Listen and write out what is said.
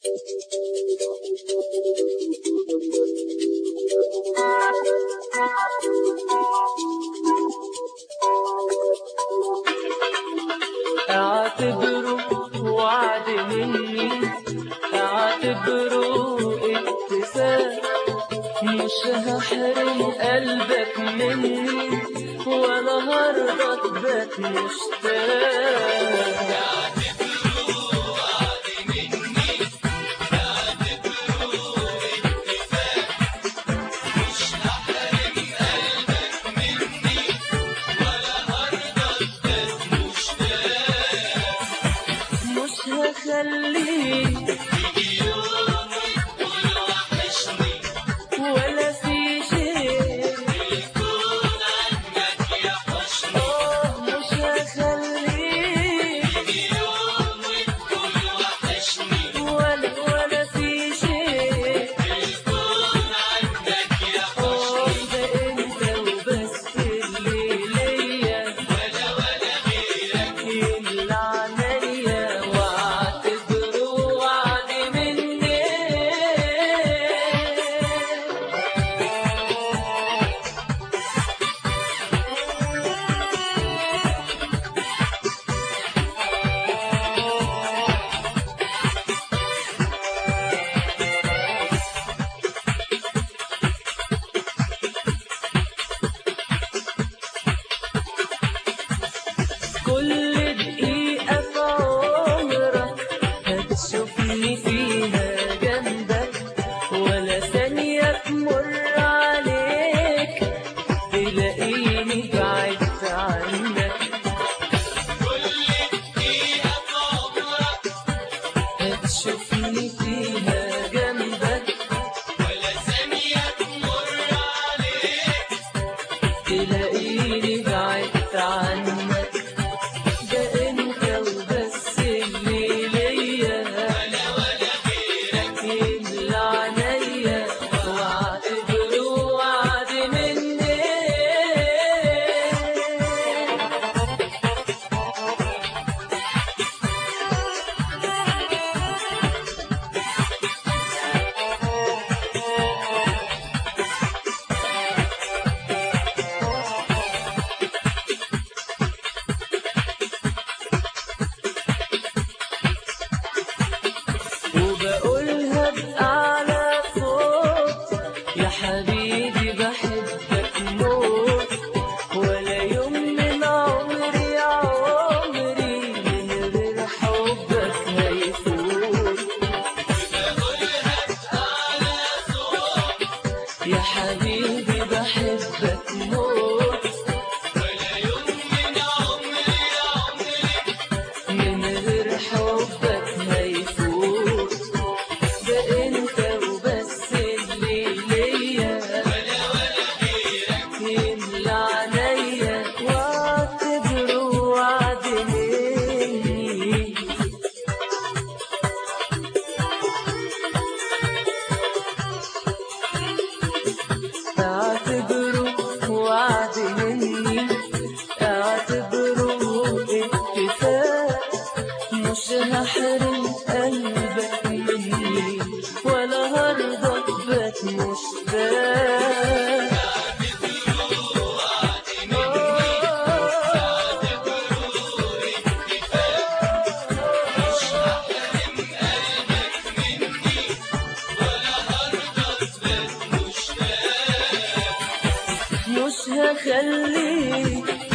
اعتبره وعد مني اعتبره اتفاق مش هحرم قلبك مني ولا هرضى تبات مشتاق مش هخليك ولا في شيء آه، مش هخليك ولا ولا في شيء آه، ده انت وبس اللي ليا يملى عليا واعتبره وعد مني كل دقيقة في عمرك هتشوفني فيها جنبك ولا ثانية تمر عليك تلاقيني بعدت عنك هتشوفني فيها جنبك تلاقيني بعدت عنك ده انت وبس اللي ليا يملى عليا واعتبره وعد مني وبقولها بأعلى صوت يا حبيبي بحبك موت ولا يوم من عمري يا عمري من غير حبك هيفوت يا حبيبي بحبك موت من غير حبك هيفوت ده انت وبس اللي ليا يملى عليا واعتبره وعد مني اعتبره وعد مني اعتبره اتفاق مش هحرم قلبك مني ولا هرضى تبات مشتاق مش هخليك